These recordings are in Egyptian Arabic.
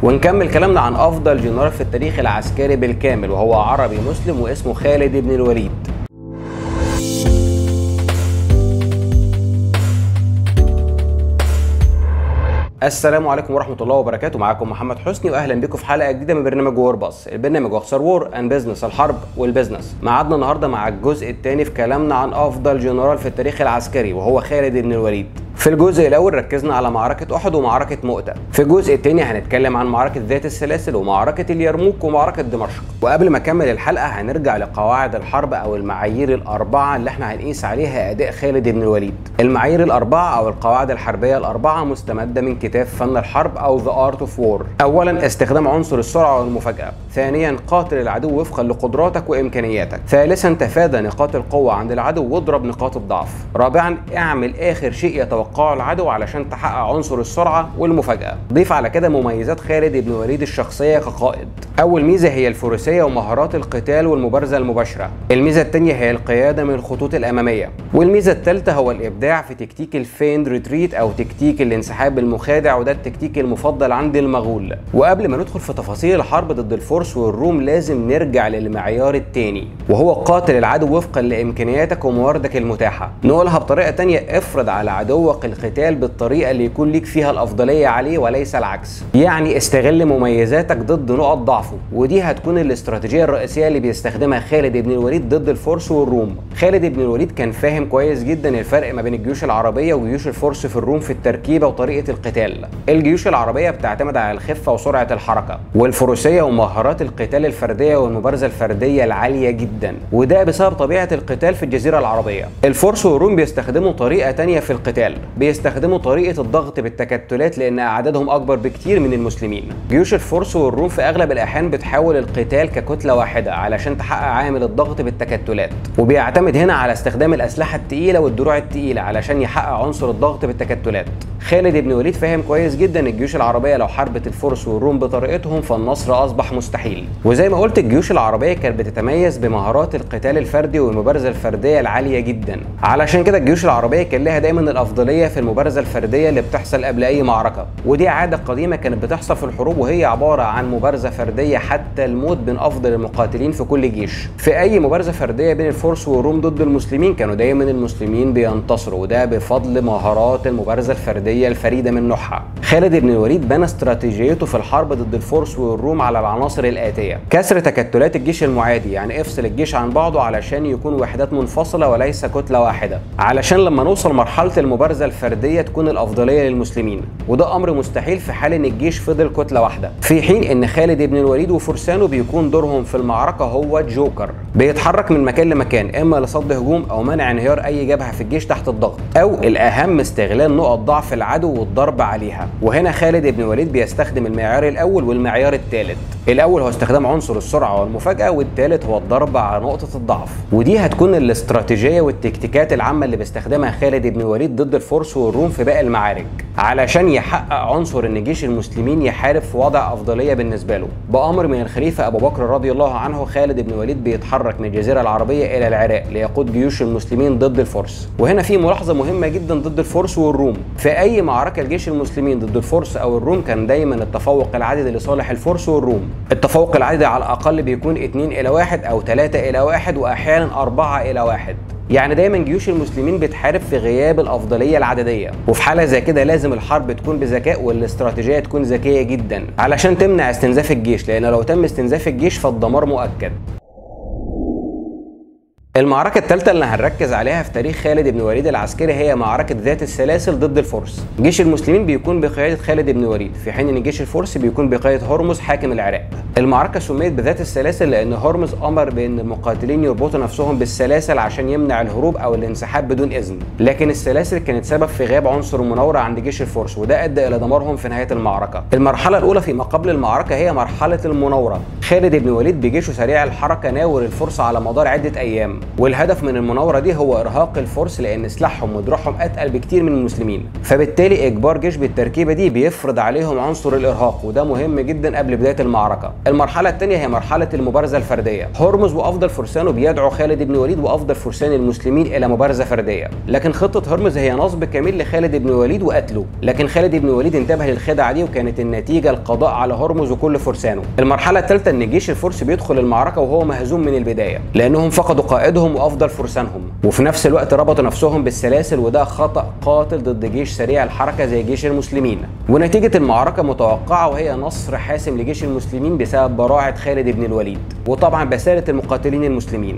ونكمل كلامنا عن افضل جنرال في التاريخ العسكري بالكامل وهو عربي مسلم واسمه خالد بن الوليد السلام عليكم ورحمه الله وبركاته معاكم محمد حسني واهلا بكم في حلقه جديده من برنامج وور باص البرنامج واخسر وور ان بزنس الحرب والبزنس معادنا النهارده مع الجزء الثاني في كلامنا عن افضل جنرال في التاريخ العسكري وهو خالد بن الوليد في الجزء الاول ركزنا على معركه احد ومعركه مؤتة في الجزء الثاني هنتكلم عن معركه ذات السلاسل ومعركه اليرموك ومعركه دمشق وقبل ما اكمل الحلقه هنرجع لقواعد الحرب او المعايير الاربعه اللي احنا هنقيس عليها اداء خالد بن الوليد المعايير الاربعه او القواعد الحربيه الاربعه مستمده من كتاب فن الحرب او ذا ارت اوف وور اولا استخدام عنصر السرعه والمفاجاه ثانيا قاتل العدو وفقا لقدراتك وامكانياتك ثالثا تفادى نقاط القوه عند العدو واضرب نقاط الضعف رابعا اعمل اخر شيء يتوقعه العدو علشان تحقق عنصر السرعه والمفاجاه ضيف على كده مميزات خالد بن وليد الشخصيه كقائد اول ميزه هي الفروسيه ومهارات القتال والمبارزه المباشره الميزه الثانيه هي القياده من الخطوط الاماميه والميزه الثالثه هو الابداع في تكتيك الفيند ريتريت او تكتيك الانسحاب المخادع وده التكتيك المفضل عند المغول وقبل ما ندخل في تفاصيل الحرب ضد الفرس والروم لازم نرجع للمعيار الثاني وهو قاتل العدو وفقا لامكانياتك ومواردك المتاحه نقولها بطريقه تانية افرض على عدوك القتال بالطريقه اللي يكون ليك فيها الافضليه عليه وليس العكس يعني استغل مميزاتك ضد نقط ضعفه ودي هتكون الاستراتيجيه الرئيسيه اللي بيستخدمها خالد بن الوليد ضد الفرس والروم خالد بن الوليد كان فاهم كويس جدا الفرق ما بين الجيوش العربيه وجيوش الفرس في الروم في التركيبه وطريقه القتال الجيوش العربيه بتعتمد على الخفه وسرعه الحركه والفروسيه ومهارات القتال الفرديه والمبارزه الفرديه العاليه جدا وده بسبب طبيعه القتال في الجزيره العربيه الفرس والروم بيستخدموا طريقه تانية في القتال بيستخدموا طريقه الضغط بالتكتلات لان اعدادهم اكبر بكتير من المسلمين جيوش الفرس والروم في اغلب الاحيان بتحاول القتال ككتله واحده علشان تحقق عامل الضغط بالتكتلات وبيعتمد هنا على استخدام الاسلحه الثقيله والدروع الثقيله علشان يحقق عنصر الضغط بالتكتلات خالد بن وليد فاهم كويس جدا الجيوش العربيه لو حاربت الفرس والروم بطريقتهم فالنصر اصبح مستحيل وزي ما قلت الجيوش العربيه كانت بتتميز بمهارات القتال الفردي والمبارزه الفرديه العاليه جدا علشان كده الجيوش العربيه كان لها دايما الافضليه في المبارزه الفرديه اللي بتحصل قبل اي معركه ودي عاده قديمه كانت بتحصل في الحروب وهي عباره عن مبارزه فرديه حتى الموت بين افضل المقاتلين في كل جيش في اي مبارزه فرديه بين الفرس والروم ضد المسلمين كانوا دايما المسلمين بينتصروا وده بفضل مهارات المبارزه الفرديه الفريده من نوعها خالد بن الوليد بنى استراتيجيته في الحرب ضد الفرس والروم على العناصر الاتيه كسر تكتلات الجيش المعادي يعني افصل الجيش عن بعضه علشان يكون وحدات منفصله وليس كتله واحده علشان لما نوصل مرحله المبارزه الفرديه تكون الافضليه للمسلمين وده امر مستحيل في حال ان الجيش فضل كتله واحده في حين ان خالد بن الوليد وفرسانه بيكون دورهم في المعركه هو جوكر بيتحرك من مكان لمكان اما لصد هجوم او منع انهيار اي جبهه في الجيش تحت الضغط او الاهم استغلال نقط ضعف العدو والضرب عليها وهنا خالد بن الوليد بيستخدم المعيار الاول والمعيار الثالث الاول هو استخدام عنصر السرعه والمفاجاه والثالث هو الضرب على نقطه الضعف ودي هتكون الاستراتيجيه والتكتيكات العامه اللي بيستخدمها خالد بن الوليد ضد الفرس والروم في باقي المعارك علشان يحقق عنصر ان جيش المسلمين يحارب في وضع افضليه بالنسبه له بامر من الخليفه ابو بكر رضي الله عنه خالد بن الوليد بيتحرك من الجزيره العربيه الى العراق ليقود جيوش المسلمين ضد الفرس وهنا في ملاحظه مهمه جدا ضد الفرس والروم في اي معركه لجيش المسلمين ضد الفرس او الروم كان دايما التفوق العددي لصالح الفرس والروم التفوق العددي على الاقل بيكون 2 الى 1 او 3 الى 1 واحيانا 4 الى 1 يعني دايما جيوش المسلمين بتحارب في غياب الافضليه العدديه وفي حاله زي كده لازم الحرب تكون بذكاء والاستراتيجيه تكون ذكيه جدا علشان تمنع استنزاف الجيش لان لو تم استنزاف الجيش فالدمار مؤكد المعركة الثالثة اللي هنركز عليها في تاريخ خالد بن وليد العسكري هي معركة ذات السلاسل ضد الفرس. جيش المسلمين بيكون بقيادة خالد بن وليد، في حين ان جيش الفرس بيكون بقيادة هرمز حاكم العراق. المعركة سميت بذات السلاسل لان هرمز امر بان المقاتلين يربطوا نفسهم بالسلاسل عشان يمنع الهروب او الانسحاب بدون اذن، لكن السلاسل كانت سبب في غياب عنصر المناورة عند جيش الفرس وده ادى الى دمارهم في نهاية المعركة. المرحلة الاولى فيما قبل المعركة هي مرحلة المناورة. خالد بن وليد بجيشه سريع الحركه ناول الفرس على مدار عده ايام والهدف من المناوره دي هو ارهاق الفرس لان سلاحهم ودروعهم اتقل بكتير من المسلمين فبالتالي اجبار جيش بالتركيبه دي بيفرض عليهم عنصر الارهاق وده مهم جدا قبل بدايه المعركه المرحله الثانيه هي مرحله المبارزه الفرديه هرمز وافضل فرسانه بيدعو خالد بن وليد وافضل فرسان المسلمين الى مبارزه فرديه لكن خطه هرمز هي نصب كامل لخالد بن وليد وقتله لكن خالد بن وليد انتبه للخدعه دي وكانت النتيجه القضاء على هرمز وكل فرسانه المرحله الثالثه ان جيش الفرس بيدخل المعركه وهو مهزوم من البدايه لانهم فقدوا قائدهم وافضل فرسانهم وفي نفس الوقت ربطوا نفسهم بالسلاسل وده خطا قاتل ضد جيش سريع الحركه زي جيش المسلمين ونتيجه المعركه متوقعه وهي نصر حاسم لجيش المسلمين بسبب براعه خالد بن الوليد وطبعا بساله المقاتلين المسلمين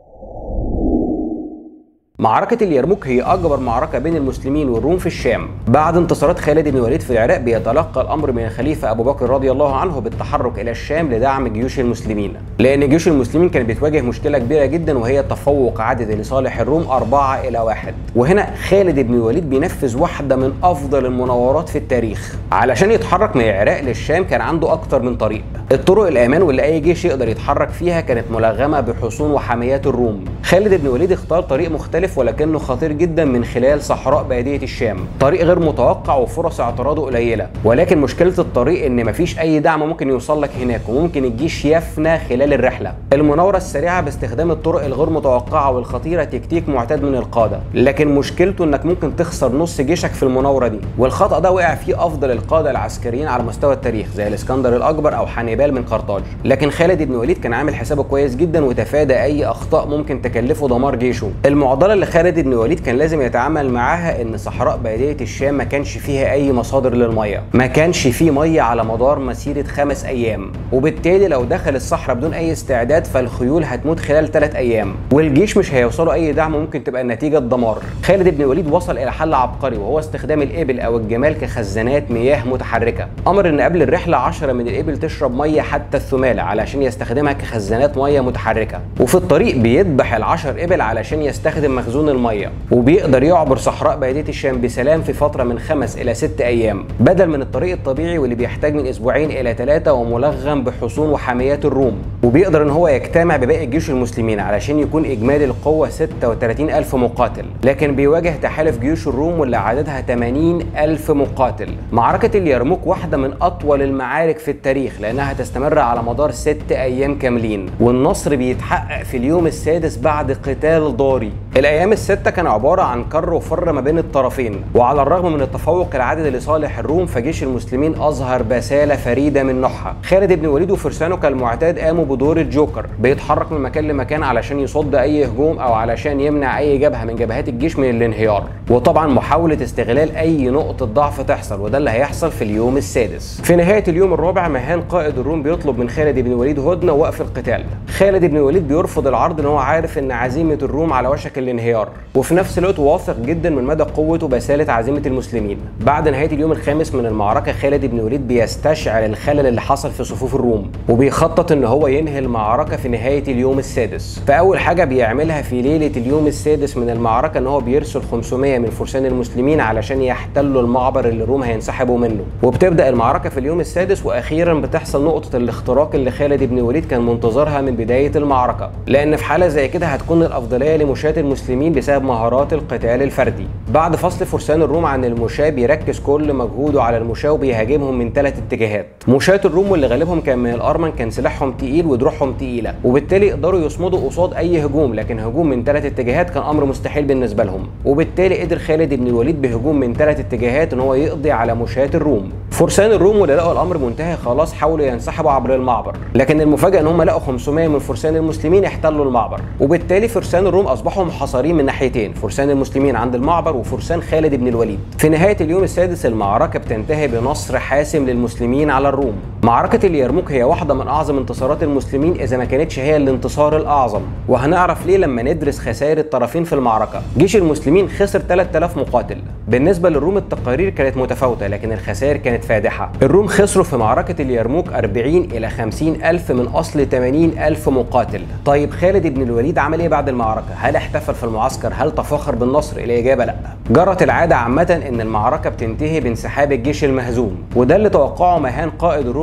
معركة اليرموك هي أكبر معركة بين المسلمين والروم في الشام. بعد انتصارات خالد بن الوليد في العراق بيتلقى الأمر من الخليفة أبو بكر رضي الله عنه بالتحرك إلى الشام لدعم جيوش المسلمين. لأن جيوش المسلمين كانت بتواجه مشكلة كبيرة جدا وهي تفوق عدد لصالح الروم أربعة إلى واحد. وهنا خالد بن الوليد بينفذ واحدة من أفضل المناورات في التاريخ. علشان يتحرك من العراق للشام كان عنده أكتر من طريق. الطرق الأمان واللي أي جيش يقدر يتحرك فيها كانت ملغمة بحصون وحاميات الروم. خالد بن الوليد اختار طريق مختلف ولكنه خطير جدا من خلال صحراء باديه الشام طريق غير متوقع وفرص اعتراضه قليله ولكن مشكله الطريق ان مفيش اي دعم ممكن يوصل لك هناك وممكن الجيش يفنى خلال الرحله المناوره السريعه باستخدام الطرق الغير متوقعه والخطيره تكتيك معتاد من القاده لكن مشكلته انك ممكن تخسر نص جيشك في المناوره دي والخطا ده وقع فيه افضل القاده العسكريين على مستوى التاريخ زي الاسكندر الاكبر او حانيبال من قرطاج لكن خالد بن وليد كان عامل حسابه كويس جدا وتفادى اي اخطاء ممكن تكلفه دمار جيشه المعضله اللي خالد بن الوليد كان لازم يتعامل معاها ان صحراء باديه الشام ما كانش فيها اي مصادر للميه ما كانش فيه ميه على مدار مسيره خمس ايام وبالتالي لو دخل الصحراء بدون اي استعداد فالخيول هتموت خلال ثلاث ايام والجيش مش هيوصلوا اي دعم ممكن تبقى النتيجه الدمار خالد بن الوليد وصل الى حل عبقري وهو استخدام الابل او الجمال كخزانات مياه متحركه امر ان قبل الرحله 10 من الابل تشرب ميه حتى الثمالة علشان يستخدمها كخزانات ميه متحركه وفي الطريق بيذبح العشر ابل علشان يستخدم مخزون الميه وبيقدر يعبر صحراء باديه الشام بسلام في فتره من خمس الى ست ايام بدل من الطريق الطبيعي واللي بيحتاج من اسبوعين الى ثلاثه وملغم بحصون وحاميات الروم وبيقدر ان هو يجتمع بباقي الجيوش المسلمين علشان يكون اجمالي القوه 36 الف مقاتل لكن بيواجه تحالف جيوش الروم واللي عددها 80 الف مقاتل معركه اليرموك واحده من اطول المعارك في التاريخ لانها تستمر على مدار ست ايام كاملين والنصر بيتحقق في اليوم السادس بعد قتال ضاري الايام السته كان عباره عن كر وفر ما بين الطرفين وعلى الرغم من التفوق العددي لصالح الروم فجيش المسلمين اظهر بساله فريده من نوعها خالد بن وليد وفرسانه كالمعتاد قاموا بدور الجوكر بيتحرك من مكان لمكان علشان يصد اي هجوم او علشان يمنع اي جبهه من جبهات الجيش من الانهيار وطبعا محاوله استغلال اي نقطه ضعف تحصل وده اللي هيحصل في اليوم السادس في نهايه اليوم الرابع مهان قائد الروم بيطلب من خالد بن وليد هدنه ووقف القتال خالد بن وليد بيرفض العرض ان هو عارف ان عزيمه الروم على وشك الانهيار وفي نفس الوقت واثق جدا من مدى قوه وبساله عزيمه المسلمين بعد نهايه اليوم الخامس من المعركه خالد بن وليد بيستشعر الخلل اللي حصل في صفوف الروم وبيخطط ان هو ينهي المعركه في نهايه اليوم السادس فاول حاجه بيعملها في ليله اليوم السادس من المعركه ان هو بيرسل 500 من فرسان المسلمين علشان يحتلوا المعبر اللي الروم هينسحبوا منه وبتبدا المعركه في اليوم السادس واخيرا بتحصل نقطه الاختراق اللي خالد بن وليد كان منتظرها من بدايه المعركه لان في حاله زي كده هتكون الافضليه لمشاة المسلمين بسبب مهارات القتال الفردي بعد فصل فرسان الروم عن المشاة بيركز كل مجهوده على المشاة وبيهاجمهم من ثلاث اتجاهات مشاة الروم واللي غالبهم كان من الارمن كان سلاحهم تقيل ودروعهم تقيله وبالتالي يقدروا يصمدوا قصاد اي هجوم لكن هجوم من ثلاث اتجاهات كان امر مستحيل بالنسبه لهم وبالتالي قدر خالد بن الوليد بهجوم من ثلاث اتجاهات ان هو يقضي على مشاة الروم فرسان الروم واللي لقوا الامر منتهي خلاص حاولوا ينسحبوا عبر المعبر لكن المفاجاه ان هم لقوا 500 من فرسان المسلمين احتلوا المعبر وبالتالي فرسان الروم اصبحوا محاصرين من ناحيتين فرسان المسلمين عند المعبر وفرسان خالد بن الوليد في نهايه اليوم السادس المعركه بتنتهي بنصر حاسم للمسلمين على الروم معركه اليرموك هي واحده من اعظم انتصارات المسلمين اذا ما كانتش هي الانتصار الاعظم وهنعرف ليه لما ندرس خسائر الطرفين في المعركه جيش المسلمين خسر 3000 مقاتل بالنسبه للروم التقارير كانت متفاوته لكن الخسائر كانت فادحه الروم خسروا في معركه اليرموك 40 الى 50 الف من اصل 80 الف مقاتل طيب خالد بن الوليد عمل ايه بعد المعركه هل احتفل في المعسكر هل تفاخر بالنصر الاجابه لا جرت العاده عامه ان المعركه بتنتهي بانسحاب الجيش المهزوم وده اللي توقعه مهان قائد الروم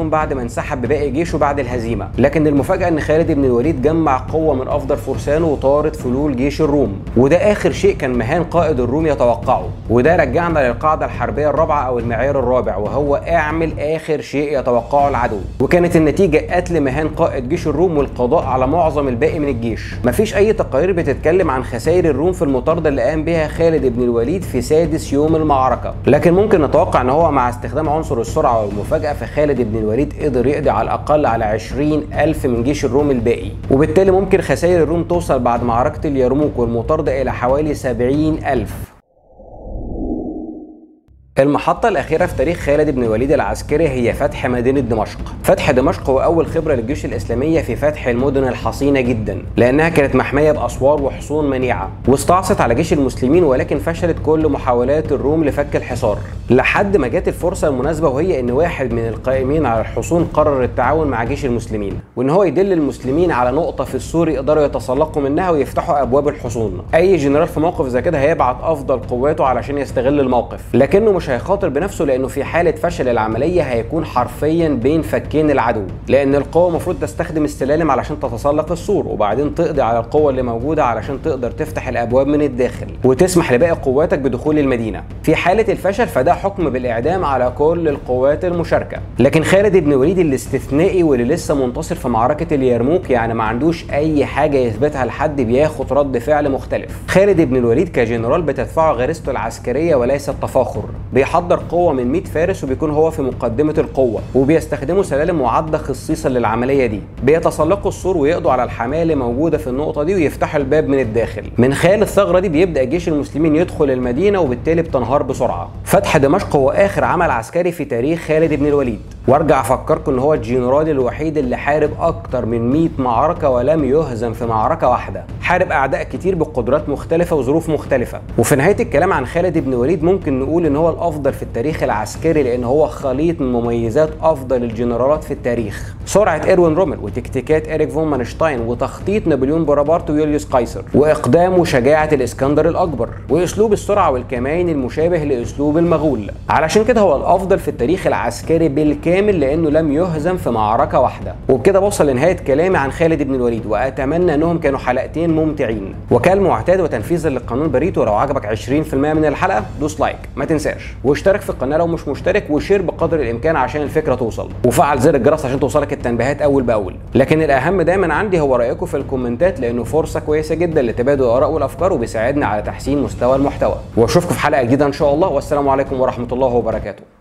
الروم بعد ما انسحب بباقي جيشه بعد الهزيمه لكن المفاجاه ان خالد بن الوليد جمع قوه من افضل فرسانه وطارد فلول جيش الروم وده اخر شيء كان مهان قائد الروم يتوقعه وده رجعنا للقاعده الحربيه الرابعه او المعيار الرابع وهو اعمل اخر شيء يتوقعه العدو وكانت النتيجه قتل مهان قائد جيش الروم والقضاء على معظم الباقي من الجيش مفيش اي تقارير بتتكلم عن خسائر الروم في المطارده اللي قام بها خالد بن الوليد في سادس يوم المعركه لكن ممكن نتوقع ان هو مع استخدام عنصر السرعه والمفاجاه فخالد بن الوليد قدر يقضي على الاقل على 20 ألف من جيش الروم الباقي وبالتالي ممكن خسائر الروم توصل بعد معركه اليرموك والمطارده الى حوالي 70 ألف المحطة الأخيرة في تاريخ خالد بن الوليد العسكري هي فتح مدينة دمشق. فتح دمشق هو أول خبرة للجيوش الإسلامية في فتح المدن الحصينة جدا، لأنها كانت محمية بأسوار وحصون منيعة، واستعصت على جيش المسلمين ولكن فشلت كل محاولات الروم لفك الحصار، لحد ما جت الفرصة المناسبة وهي إن واحد من القائمين على الحصون قرر التعاون مع جيش المسلمين، وإن هو يدل المسلمين على نقطة في السور يقدروا يتسلقوا منها ويفتحوا أبواب الحصون. أي جنرال في موقف زي كده هيبعت أفضل قواته علشان يستغل الموقف، لكنه مش هيخاطر بنفسه لانه في حاله فشل العمليه هيكون حرفيا بين فكين العدو لان القوه المفروض تستخدم السلالم علشان تتسلق السور وبعدين تقضي على القوه اللي موجوده علشان تقدر تفتح الابواب من الداخل وتسمح لباقي قواتك بدخول المدينه في حاله الفشل فده حكم بالاعدام على كل القوات المشاركه لكن خالد بن وليد الاستثنائي واللي لسه منتصر في معركه اليرموك يعني ما عندوش اي حاجه يثبتها لحد بياخد رد فعل مختلف خالد بن الوليد كجنرال بتدفعه غريزته العسكريه وليس التفاخر بيحضر قوة من 100 فارس وبيكون هو في مقدمة القوة وبيستخدموا سلالم معدة خصيصا للعملية دي بيتسلقوا السور ويقضوا على الحماية اللي موجودة في النقطة دي ويفتحوا الباب من الداخل من خلال الثغرة دي بيبدأ جيش المسلمين يدخل المدينة وبالتالي بتنهار بسرعة فتح دمشق هو آخر عمل عسكري في تاريخ خالد بن الوليد وارجع افكركم ان هو الجنرال الوحيد اللي حارب اكتر من 100 معركه ولم يهزم في معركه واحده حارب اعداء كتير بقدرات مختلفه وظروف مختلفه وفي نهايه الكلام عن خالد بن وليد ممكن نقول ان هو الافضل في التاريخ العسكري لان هو خليط من مميزات افضل الجنرالات في التاريخ سرعه ايروين رومل وتكتيكات اريك فون مانشتاين وتخطيط نابليون بونابرت ويوليوس قيصر واقدام وشجاعه الاسكندر الاكبر واسلوب السرعه والكمائن المشابه لاسلوب المغول علشان كده هو الافضل في التاريخ العسكري بالكامل كامل لانه لم يهزم في معركه واحده وبكده بوصل لنهايه كلامي عن خالد بن الوليد واتمنى انهم كانوا حلقتين ممتعين وكالمعتاد وتنفيذا للقانون بريتو لو عجبك 20% من الحلقه دوس لايك ما تنساش واشترك في القناه لو مش مشترك وشير بقدر الامكان عشان الفكره توصل وفعل زر الجرس عشان توصلك التنبيهات اول باول لكن الاهم دايما عندي هو رايكم في الكومنتات لانه فرصه كويسه جدا لتبادل الاراء والافكار وبيساعدنا على تحسين مستوى المحتوى واشوفكم في حلقه جديده ان شاء الله والسلام عليكم ورحمه الله وبركاته